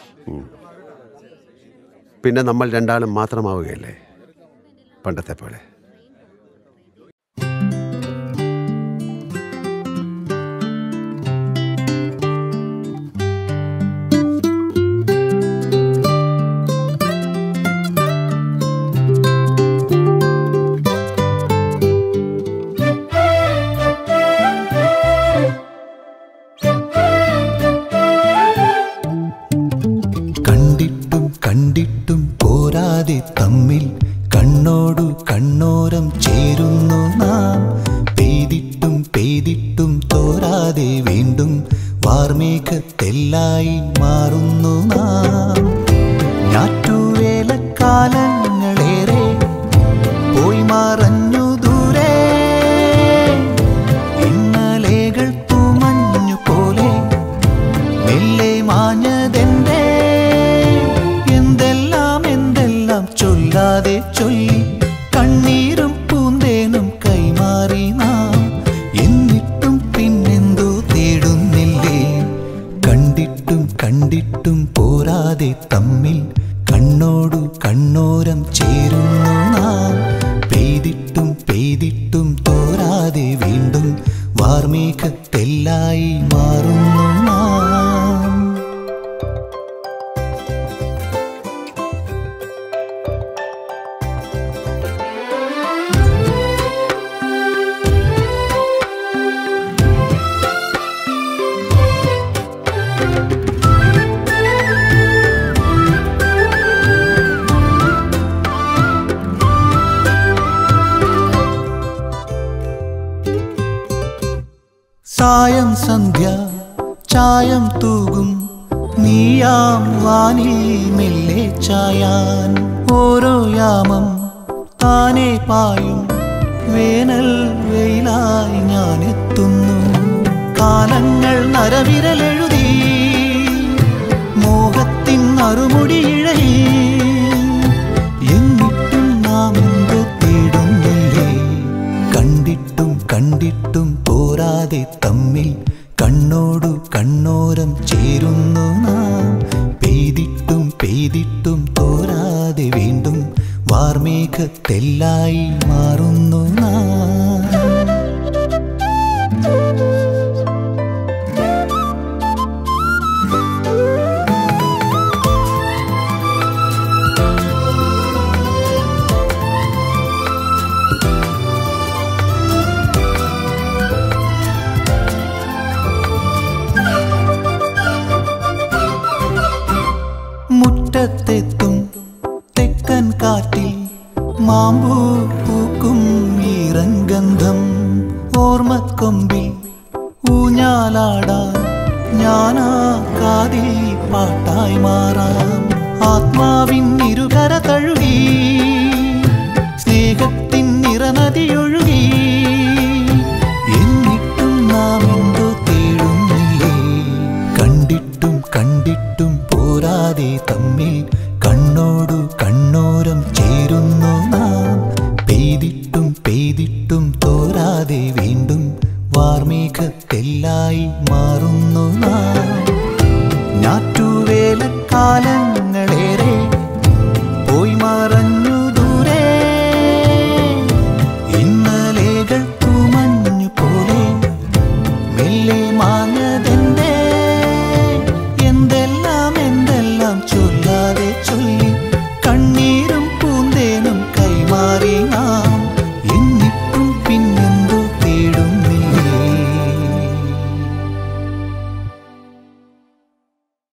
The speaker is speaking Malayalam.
ഉം. പിന്നെ നമ്മൾ രണ്ടാളും മാത്രമാവുകയല്ലേ പണ്ടത്തെ പോലെ കണ്ടിട്ടും കണ്ടിട്ടും പോരാതെ തമ്മിൽ കണ്ണോടു കണ്ണോരം ചേരുന്നു നാം പെയ്തിട്ടും പെയ്തിട്ടും തോരാതെ വീണ്ടും വാർമേഘത്തെല്ലായി മാറുന്നു നാം ഞാറ്റുവേലക്കാലങ്ങളേറെ പോയി മറഞ്ഞു ദൂരെ ഇന്നലേകൾ തൂമഞ്ഞു പോലെ മെല്ലെ മാഞ്ഞതെന്റെ എന്തെല്ലാം എന്തെല്ലാം ചൊല്ലാതെ ചൊല്ലി കണ്ണീരും പൂന്തേനും കൈമാറി നാം എന്നിട്ടും പിന്നെന്തോ തേടുന്നില്ലേ കണ്ടിട്ടും കണ്ടിട്ടും പോരാതെ തമ്മിൽ കണ്ണോടു കണ്ണോരം ചേരുന്നു നാം പെയ്തിട്ടും പെയ്തിട്ടും തോരാതെ വീണ്ടും വാർമേഘത്തെല്ലായി മാറുന്നു നാം സായം സന്ധ്യ ചായം തൂകും നീയാം വാനിൽ മെല്ലെ ചായാൻ ഓരോ യാമം താനെ പായും വേനൽ വെയിലായി ഞാൻ എത്തുന്നു കാലങ്ങൾ നരവിരലെഴുതി മോഹത്തിൻ അറുമുടി ഇഴയി എന്നിട്ടും നാം എന്ത് തേടുന്നില്ലേ കണ്ടിട്ടും കണ്ടിട്ടും പോരാതെ തമ്മിൽ കണ്ണോടു കണ്ണോരം ചേരുന്നു നാം പെയ്തിട്ടും പെയ്തിട്ടും തോരാതെ വീണ്ടും വാർമേഘത്തെല്ലായി മാറുന്നു നാം മുറ്റത്തെത്തും തെക്കൻ കാറ്റിൽ മാമ്പൂ പൂക്കും ഈറൻഗന്ധം ഓർമ്മക്കൊമ്പിൽ ഊഞ്ഞാലാടാൻ ഞാനാ കാതിൽ പാട്ടായി മാറാം ആത്മാവിൻ ഇരുകര തഴുകി സ്നേഹത്തിൻ നിറനദിയൊഴുകി എന്നിട്ടും നാം എന്തോ തേടുന്നില്ലേ കണ്ടിട്ടും കണ്ടിട്ടും പോരാതെ തമ്മിൽ കണ്ണോടു കണ്ണോരം ചേരുന്നു നാം പെയ്തിട്ടും പെയ്തിട്ടും തോരാതെ വീണ്ടും വാർമേഘത്തെല്ലായി മാറുന്നു നാം ഞാറ്റുവേലക്കാലങ്ങൾ